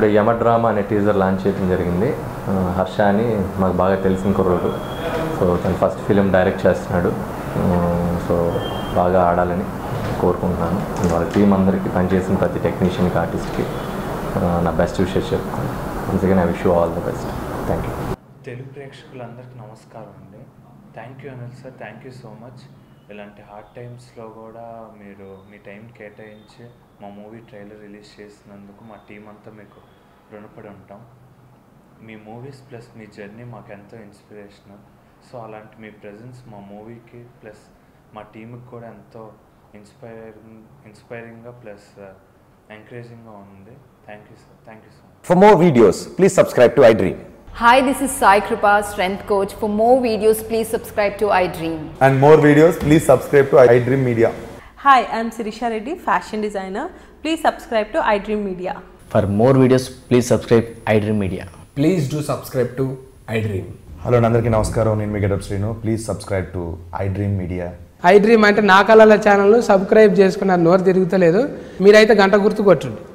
ఇప్పుడు యమ డ్రామా అనే teaser launch చేయడం జరిగింది ఆ, హర్ష అని మాకు బాగా తెలిసిన కుర్రోడు సో తను ఫస్ట్ ఫిలిం డైరెక్ట్ చేస్తున్నాడు ఆ, సో బాగా ఆడాలని కోరుకుంటున్నాను And వాళ్ళ టీం అందరికీ పనిచేసిన ప్రతి టెక్నీషియన్కి ఆర్టిస్ట్కి నా బెస్ట్ విషెస్ చెప్తాను అందుకని I wish you all the best thank you Telugu ప్రేక్షకులందరికీ నమస్కారం అండి thank you Anil sir thank you so much ఇలాంటి హార్డ్ టైమ్స్లో కూడా మీరు మీ టైం కేటాయించి మా మూవీ ట్రైలర్ రిలీజ్ చేసినందుకు మా టీం అంతా మీకు రుణపడి ఉంటాం మీ మూవీస్ ప్లస్ మీ జర్నీ మాకు ఎంతో ఇన్స్పిరేషనల్ సో అలాంటి మీ ప్రజెన్స్ మా మూవీకి ప్లస్ మా టీంకి కూడా ఎంతో ఇన్స్పైరింగ్ ఇన్స్పైరింగ్గా ప్లస్ ఎంకరేజింగ్గా ఉంది thank you sir thank you so much For more videos, please subscribe to iDream. Hi, this is Sai Kripa, strength coach. For more videos, please subscribe to iDream. and more videos, please subscribe to iDream Media. Hi, I'm Sirisha Reddy, fashion designer. Please subscribe to iDream Media. For more videos, please subscribe iDream Media. Please do subscribe to iDream. Hello అందరికీ నమస్కారం నేను మీ getup Srinu please subscribe to iDream media iDream అంటే నా కళల ఛానల్ను subscribe చేసుకున్న నోరు తిరుగుతలేదు మీరైతే గంట గుర్తు కొట్టండి